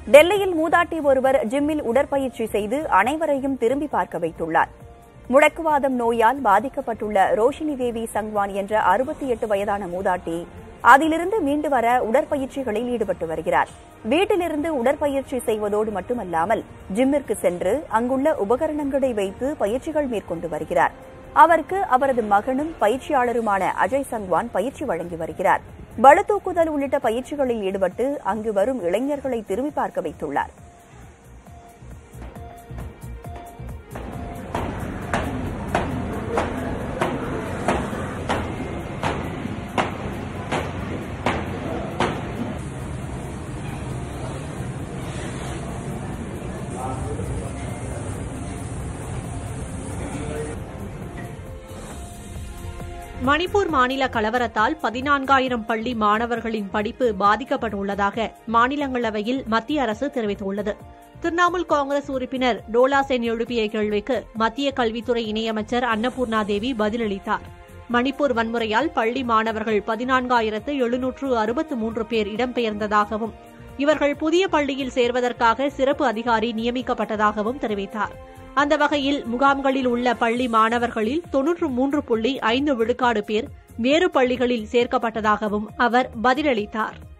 டெல்லியில் மூதாட்டி ஒருவர் ஜிம்மில் உடற்பயிற்சி செய்து அனைவரையும் திரும்பி பார்க்க வைத்துள்ளார் முடக்குவாதம் நோயால் பாதிக்கப்பட்டுள்ள ரோஷினி தேவி சங்வான் என்ற அறுபத்தி எட்டு வயதான மூதாட்டி அதிலிருந்து மீண்டு வர உடற்பயிற்சிகளில் ஈடுபட்டு வருகிறார் வீட்டிலிருந்து உடற்பயிற்சி செய்வதோடு மட்டுமல்லாமல் ஜிம்மிற்கு சென்று அங்குள்ள உபகரணங்களை வைத்து பயிற்சிகள் மேற்கொண்டு வருகிறார் அவருக்கு அவரது மகனும் பயிற்சியாளருமான அஜய் சங்வான் பயிற்சி வழங்கி வருகிறார் பளுதூக்குதல் உள்ளிட்ட பயிற்சிகளில் ஈடுபட்டு அங்கு வரும் இளைஞர்களை திரும்பி பார்க்க வைத்துள்ளார் மணிப்பூர் மாநில கலவரத்தால் பதினான்காயிரம் பள்ளி மாணவர்களின் படிப்பு பாதிக்கப்பட்டுள்ளதாக மாநிலங்களவையில் மத்திய அரசு தெரிவித்துள்ளது திரிணாமுல் காங்கிரஸ் உறுப்பினர் டோலா சென் எழுப்பிய கேள்விக்கு மத்திய கல்வித்துறை இணையமைச்சர் அன்னபூர்ணா தேவி பதிலளித்தார் மணிப்பூர் வன்முறையால் பள்ளி மாணவர்கள் பதினான்காயிரத்து எழுநூற்று அறுபத்து மூன்று பேர் இடம்பெயர்ந்ததாகவும் இவர்கள் புதிய பள்ளியில் சேர்வதற்காக சிறப்பு அதிகாரி நியமிக்கப்பட்டதாகவும் தெரிவித்தார் அந்த வகையில் முகாம்களில் உள்ள பள்ளி மாணவர்களில் தொன்னூற்று மூன்று புள்ளி ஐந்து விழுக்காடு பேர் வேறு பள்ளிகளில் சேர்க்கப்பட்டதாகவும் அவர் பதிலளித்தார்